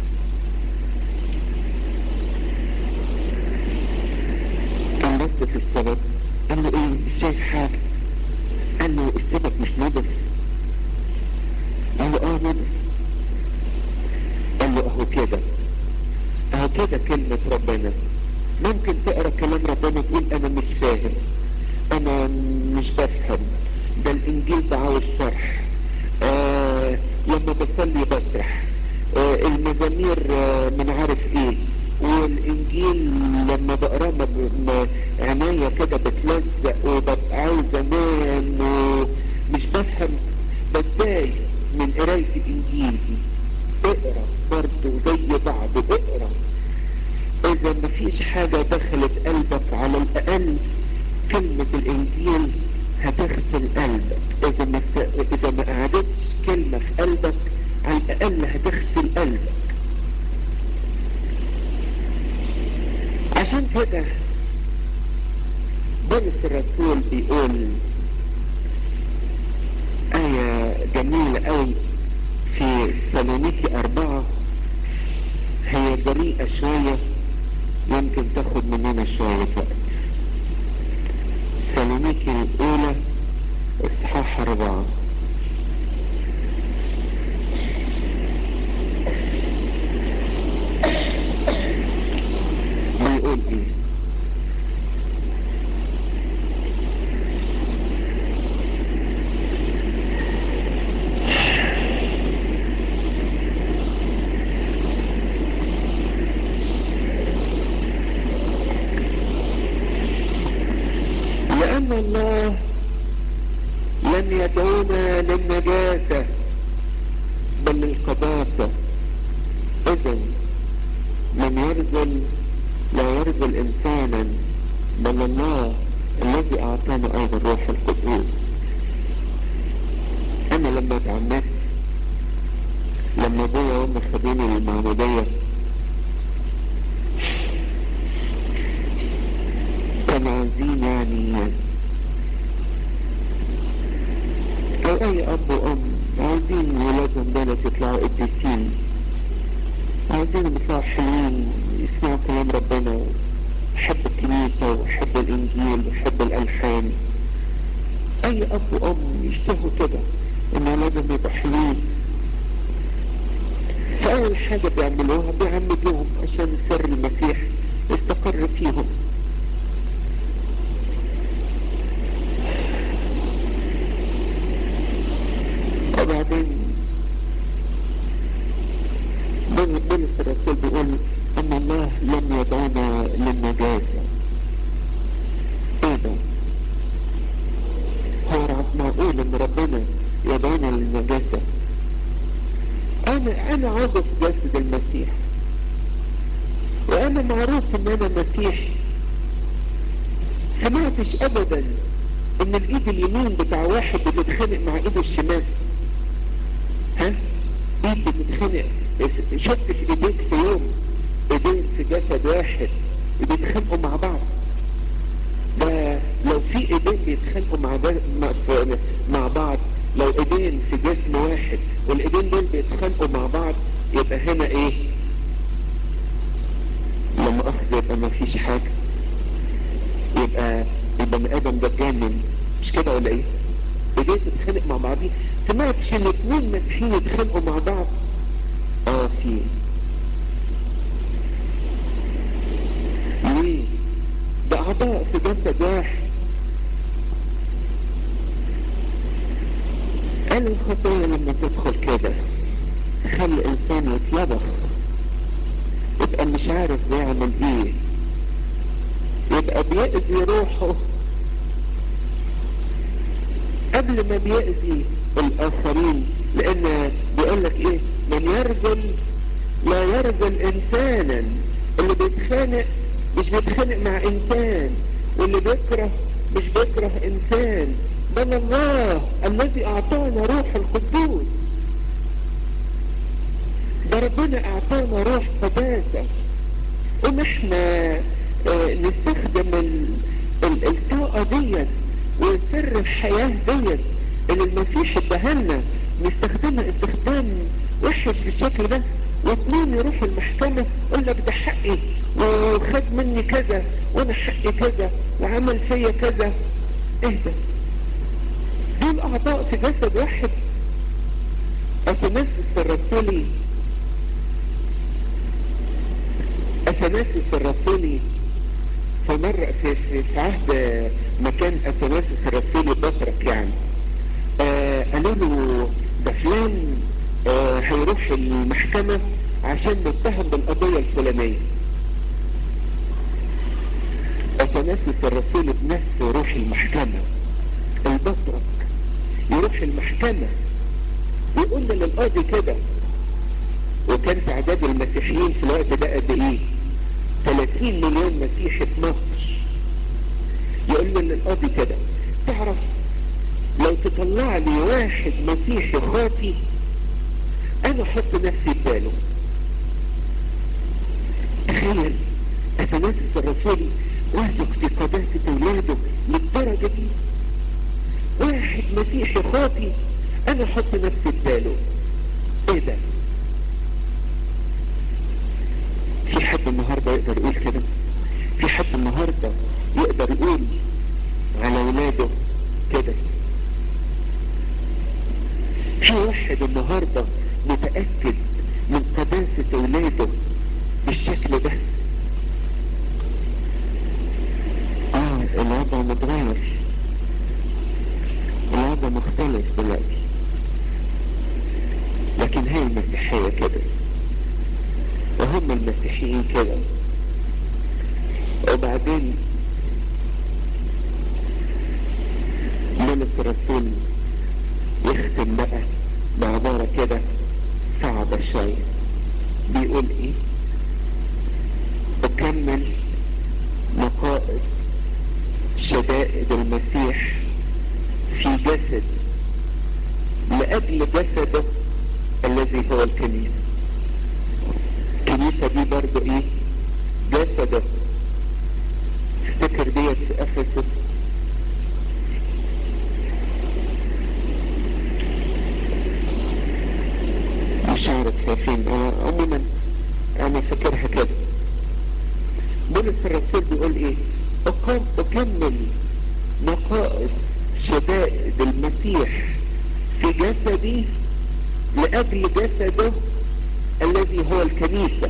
قال بص في السبت قال له ايه مش شايف حاجه قال له السبت مش نضف قال له اه نضف قال له اهو كده اهو كده كلمة ربنا ممكن تقرا كلام ربنا تقول انا مش فاهم انا مش بفهم ده الانجيل ده عاوز شرح آه لما بصلي بسرح آه المزامير آه من عارف ايه والانجيل لما بقراه عناية كده بتلزق وببقى عاوز انام ومش بفهم بتضايق من قراية الانجيل دي اقرا برضه زي بعض اقرا اذا مفيش حاجة دخلت قلبك على الاقل كلمة الانجيل هتغسل قلبك اذا ما اذا ما قعدتش كلمة في قلبك على الاقل هتغسل قلبك عشان كده بولس الرسول بيقول آية جميلة قوي في سالونيكي أربعة هي جريئة شوية يمكن تاخد مننا شوية وقت سالونيكي الأولى إصحاح أربعة بيقول إيه لأن الله لم يدعونا للنجاسة بل للقداسة إذا من يرذل لا يرذل إنسانا بل الله الذي أعطانا أيضا الروح القدوس أنا لما اتعمدت لما أبويا وأمي خدوني للمعمودية كانوا عايزين يعني او اي اب وام عايزين ولادهم دول يطلعوا قديسين عايزين يطلعوا حلوين يسمعوا كلام ربنا يحب الكنيسة ويحب الانجيل ويحب الالحان اي اب وام يشتهوا كده ان ولادهم يبقوا حلوين فاول حاجة بيعملوها بيعمدوهم عشان سر المسيح يستقر فيهم وبعدين بولس الرسول بيقول ان الله لم يدعونا للنجاسة ايه ده هو معقول ان ربنا يدعونا للنجاسة انا انا عضو في جسد المسيح وانا معروف ان انا مسيحي سمعتش ابدا ان الايد اليمين بتاع واحد بتتخانق مع ايده الشمال ها ايد بتتخانق شفتش ايديك في يوم ايدين في جسد واحد بيتخانقوا مع بعض ده لو في ايدين بيتخانقوا مع, مع, مع بعض لو ايدين في جسم واحد والايدين دول بيتخانقوا مع بعض يبقى هنا ايه لما اخذ يبقى ما فيش حاجة يبقى البني ادم ده اتجنن مش كده ولا ايه؟ ايديه تتخانق مع بعضيه سمعتش ان اتنين مسيحيين يتخانقوا مع بعض؟ اه في ليه؟ ده اعضاء في جسد واحد قال الخطية لما تدخل كده تخلي الانسان يتلبخ يبقى مش عارف بيعمل ايه يبقى بيأذي روحه قبل ما بيأذي الآخرين لأن بيقول لك إيه من يرجل لا يرجل إنسانا اللي بيتخانق مش بيتخانق مع إنسان واللي بيكره مش بيكره إنسان بل الله الذي أعطانا روح القدوس ده ربنا أعطانا روح قداسة ونحن اه نستخدم ال الطاقة ديت وسر الحياة ديت اللي المسيح ادهلنا نستخدمها استخدام وحش بالشكل ده واثنين يروحوا المحكمة يقول لك ده حقي وخد مني كذا وانا حقي كذا وعمل فيا كذا ايه ده دول اعضاء في جسد واحد اثناسس الرسولي اثناسس الرسولي فمر في, في, في عهد مكان اثناسس الرسولي بطرك يعني آه قالوا له ده فلان آه هيروح المحكمة عشان متهم بالقضية الفلانية اثناسس الرسولي بنفسه يروح المحكمة البطرك يروح المحكمة ويقول للقاضي كده وكان تعداد المسيحيين في الوقت ده قد ايه 30 مليون مسيحي في مصر يقول له للقاضي كده تعرف لو تطلع لي واحد مسيحي خاطي انا احط نفسي بباله تخيل اثناسس الرسول واثق في قداسة اولاده للدرجة دي واحد مسيحي خاطي انا احط نفسي بباله ايه ده في حد النهاردة يقدر يقول كده في حد النهاردة يقدر يقول على ولاده كده في واحد النهاردة متأكد من قداسة ولاده بالشكل ده اه الوضع متغير الوضع مختلف دلوقتي لكن هي المسيحية كده وهم المسيحيين كده وبعدين ملك الرسول يختم بقى بعبارة كده صعبة شوية بيقول ايه اكمل مقائد شدائد المسيح في جسد لأجل جسده الذي هو الكنيسة الكنيسة دي برضو ايه جسده افتكر ديت في افسس مش عارف هي فين عموما انا فاكرها كده بولس الرسول بيقول ايه أقام اكمل نقائص شدائد المسيح في جسدي لاجل جسده الذي هو الكنيسة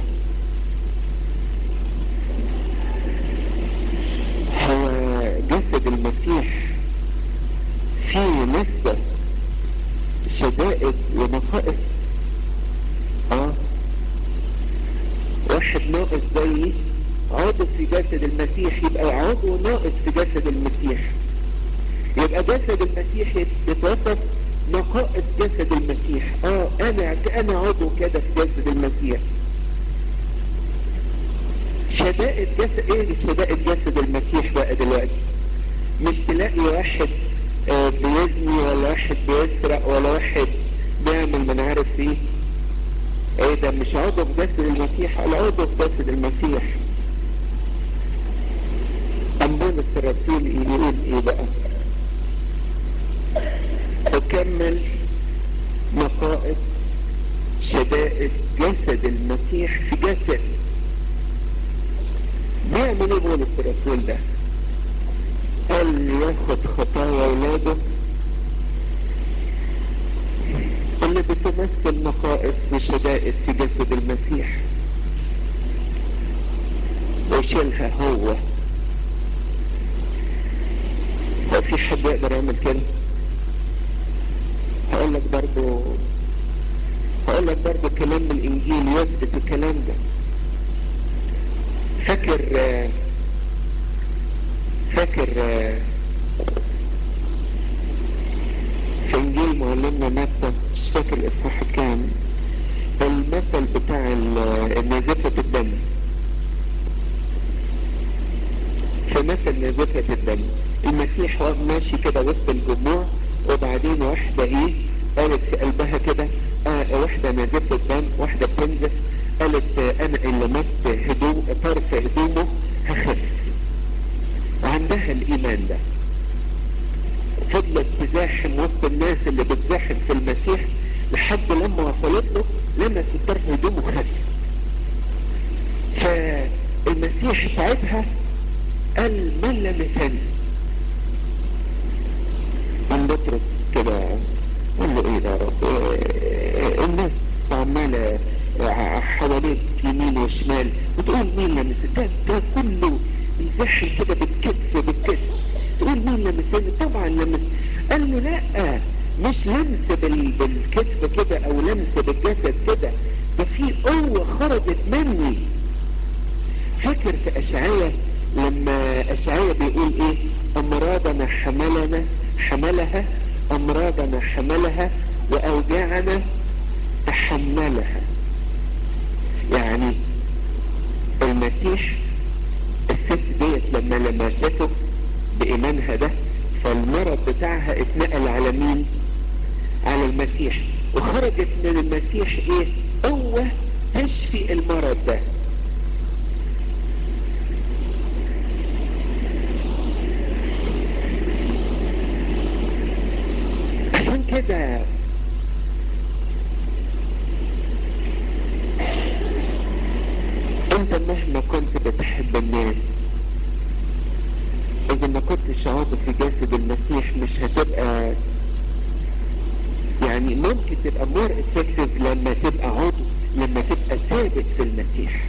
هو جسد المسيح فيه نسبة شدائد ونقائص اه واحد ناقص زي عضو في جسد المسيح يبقى عضو ناقص في جسد المسيح يبقى جسد المسيح يتوصف نقائص جسد المسيح اه انا انا عضو كده في جسد المسيح شدائد جسد ايه شدائد جسد المسيح بقى دلوقتي مش تلاقي واحد آه بيزني ولا واحد بيسرق ولا واحد بيعمل من عارف ايه ايه ده مش عضو في جسد المسيح ولا عضو في جسد المسيح أمبولس الرسول يقول ايه بقى أكمل مقائد شدائد جسد المسيح في جسد بيعمل ايه بولس الرسول ده قال ياخد خطايا اولاده اللي بتمثل نقائص وشدائد في جسد المسيح ويشيلها هو هو في حد يقدر يعمل كده هقول لك برضو هقول لك برضو كلام من الانجيل يثبت الكلام ده فاكر فاكر في انجيل معلمنا متى مش فاكر الاصحاح كام المثل بتاع نزفة الدم في مثل نزفة الدم المسيح ماشي كده وسط الجموع وبعدين واحدة ايه قالت في قلبها كده آه واحدة نزفة الدم واحدة بتنزف قالت آه انا اللي لمست هدوم طرف هدومه هخف وعندها الايمان ده فضلت تزاحم وسط الناس اللي بتزاحم في المسيح لحد لما وصلت له لمس طرف هدومه خف فالمسيح ساعتها قال من لمسني من بطرس كده قال له ايه يا رب إيه الناس عمالة حواليك يمين وشمال وتقول مين لمس ده ده كله بيزحم كده بالكتف بالكتف تقول مين لمسني طبعا لمس قال له لا مش لمس بال... بالكتف كده او لمس بالجسد كده ده في قوة خرجت مني فاكر في اشعية لما اشعية بيقول ايه امراضنا حملنا حملها امراضنا حملها واوجاعنا تحملها يعني المسيح الست ديت لما لمسته بإيمانها ده فالمرض بتاعها اتنقل على مين على المسيح وخرجت من المسيح ايه قوة تشفي المرض ده عشان كده انت مهما كنت بتحب الناس اذا ما كنتش عاضو في جسد المسيح مش هتبقى يعني ممكن تبقى مور افكتيف لما تبقى عضو لما تبقى ثابت في المسيح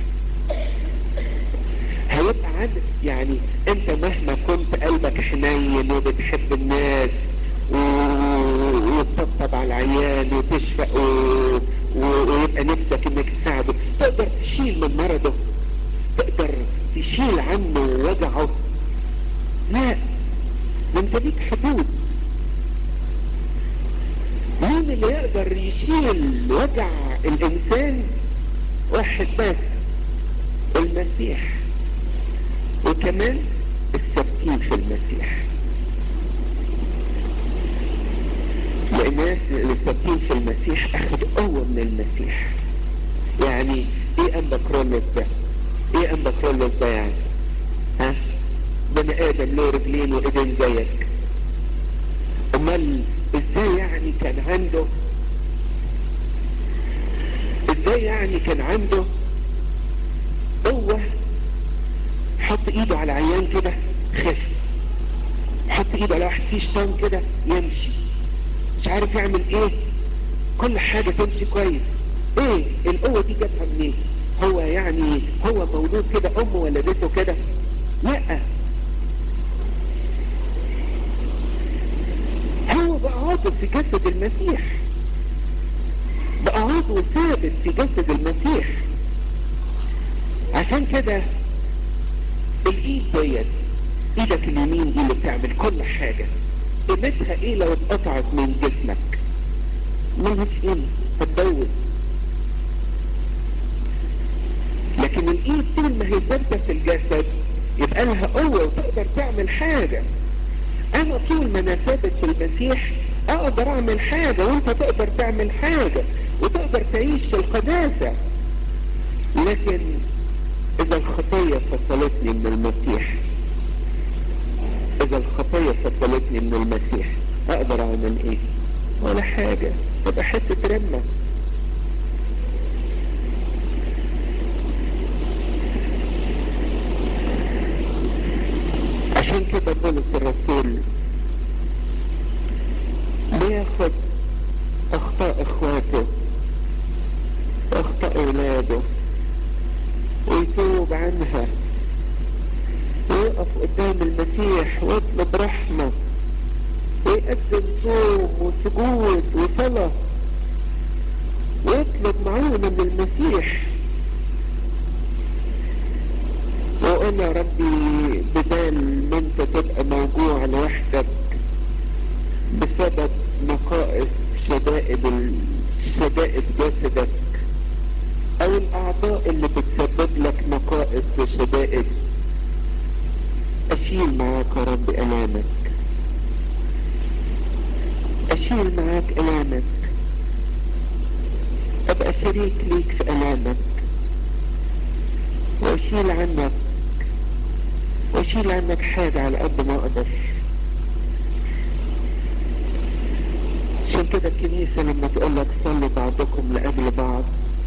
هيبقى عندك يعني انت مهما كنت قلبك حنين وبتحب الناس و... وتطبطب على العيان وتشفق و... و... ويبقى نفسك انك تساعده تقدر تشيل من مرضه تقدر تشيل عنه وجعه لا ده انت ليك حدود مين اللي يقدر يشيل وجع الانسان واحد بس المسيح وكمان الثابتين في المسيح لان الثابتين في المسيح اخذ قوة من المسيح يعني ايه امبكرولوس ده ايه امبكرولوس ده يعني ها بني ادم له رجلين وايدين زيك امال ازاي يعني كان عنده ازاي يعني كان عنده قوة حط ايده على عيان كده خف حط ايده على واحد فيه شيطان كده يمشي مش عارف يعمل ايه كل حاجة تمشي كويس ايه القوة دي جابها منين هو يعني هو مولود كده امه ولدته كده لا هو بقى عضو في جسد المسيح بقى عضو ثابت في جسد المسيح عشان كده الايد ديت ايدك اليمين دي اللي بتعمل كل حاجة قيمتها ايه لو اتقطعت من جسمك ملهاش قيمة هتبوظ لكن الايد طول ما هي ثابتة في الجسد يبقى لها قوة وتقدر تعمل حاجة انا طول ما انا ثابت في المسيح اقدر اعمل حاجة وانت تقدر تعمل حاجة وتقدر تعيش في القداسة لكن اذا الخطية فصلتني من المسيح اذا الخطية فصلتني من المسيح اقدر اعمل ايه ولا حاجة تبقى حتة رمة عشان عشان كده بولس الرسول بياخد اخطاء اخواته واخطاء اولاده ويتوب عنها ويقف قدام المسيح ويطلب رحمة ويقدم صوم وسجود وصلاة ويطلب معونة من المسيح وقول يا ربي بدال ما انت تبقى موجوع لوحدك بسبب نقائص شدائد ال... شدائد جسدك او الاعضاء اللي بتسبب لك نقائص وشدائد اشيل معاك يا رب الامك اشيل معاك الامك ابقى شريك ليك في الامك واشيل عنك واشيل عنك حاجة على قد ما اقدر عشان كده الكنيسة لما تقول لك صلوا بعضكم لأجل بعض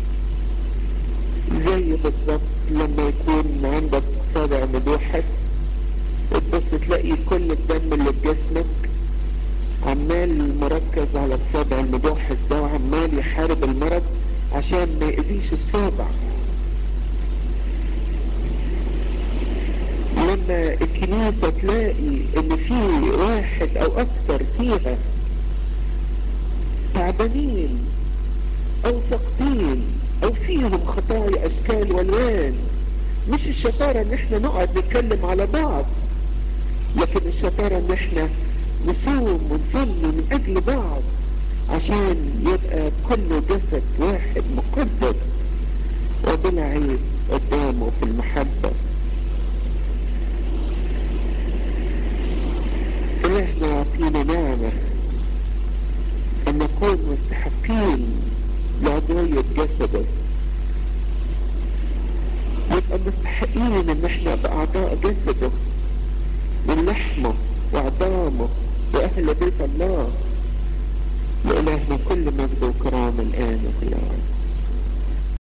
زي بالظبط لما يكون عندك صابع مدوحك وتبص تلاقي كل الدم اللي في جسمك عمال مركز على الصابع المدوحس ده وعمال يحارب المرض عشان ما يأذيش الصابع لما الكنيسة تلاقي ان في واحد او اكثر فيها تعبانين او ساقطين او فيهم خطايا اشكال والوان مش الشطارة ان احنا نقعد نتكلم على بعض لكن الشطارة ان احنا نصوم ونصلي من اجل بعض عشان يبقى كل جسد واحد مقدس وبلا عيب قدامه في المحبة إلهنا يعطينا نعمة أن نكون مستحقين لعضوية جسده نبقى مستحقين ان احنا بأعضاء جسده من لحمه وعظامه وأهل بيت الله لإلهنا كل مجد وكرام الآن وفي الأوان